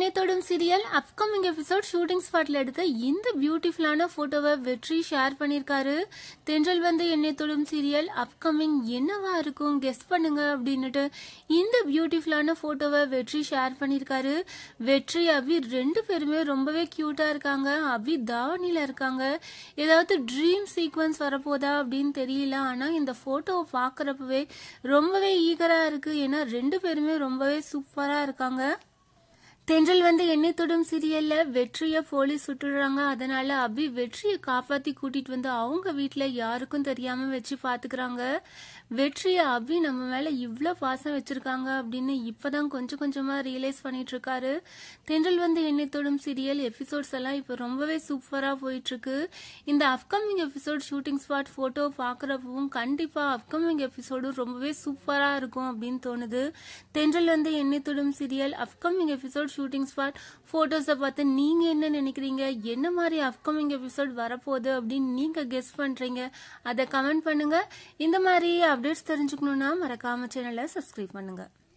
என்னை தொடும் serial upcoming episode shooting ஸ்பாட்ல எடுத்த இந்த பியூட்டிஃபுல்லான போட்டோவை வெற்றி ஷேர் பண்ணிருக்காரு தென்றல் வந்து என்னை தொடும் சீரியல் அப்கமிங் என்னவா இருக்கும் கெஸ் பண்ணுங்க அப்படின்னுட்டு இந்த பியூட்டிஃபுல்லான போட்டோவை வெற்றி ஷேர் பண்ணிருக்காரு வெற்றி அபி ரெண்டு பேருமே ரொம்பவே கியூட்டா இருக்காங்க அபி தாவணியில இருக்காங்க ஏதாவது ட்ரீம் சீக்வன்ஸ் வரப்போதா அப்படின்னு தெரியல ஆனா இந்த போட்டோவை பாக்குறப்பவே ரொம்பவே ஈகரா இருக்கு ஏன்னா ரெண்டு பேருமே ரொம்பவே சூப்பரா இருக்காங்க தென்றல் வந்து எண்ணெய் தொடும் சீரியல்ல வெற்றிய போலீஸ் சுட்டுடுறாங்க அதனால அபி வெற்றியை காப்பாத்தி கூட்டிட்டு வந்து அவங்க வீட்ல யாருக்கும் தெரியாம வச்சு பாத்துக்கிறாங்க வெற்றிய அபி நம்ம மேல இவ்ளோ பாசம் வச்சிருக்காங்க அப்படின்னு இப்பதான் கொஞ்சம் கொஞ்சமா ரியலைஸ் பண்ணிட்டு இருக்காரு தென்றல் வந்து எண்ணெய் தொடும் சீரியல் எபிசோட்ஸ் எல்லாம் இப்ப ரொம்பவே சூப்பரா போயிட்டு இருக்கு இந்த upcoming episode shooting spot photo பாக்குறப்பவும் கண்டிப்பா அப்கமிங் எபிசோடும் ரொம்பவே சூப்பரா இருக்கும் அப்படின்னு தோணுது தென்றல் Vandhu Ennai Thodum serial upcoming episode shooting spot போட்டோஸை பார்த்து நீங்க என்ன நினைக்கிறீங்க என்ன மாதிரி அப்கமிங் எபிசோட் வரப்போகுது அப்படின்னு நீங்க கெஸ் பண்றீங்க அதை கமெண்ட் பண்ணுங்க இந்த மாதிரி அப்டேட்ஸ் தெரிஞ்சுக்கணும்னா மறக்காம சேனலை சப்ஸ்கிரைப் பண்ணுங்க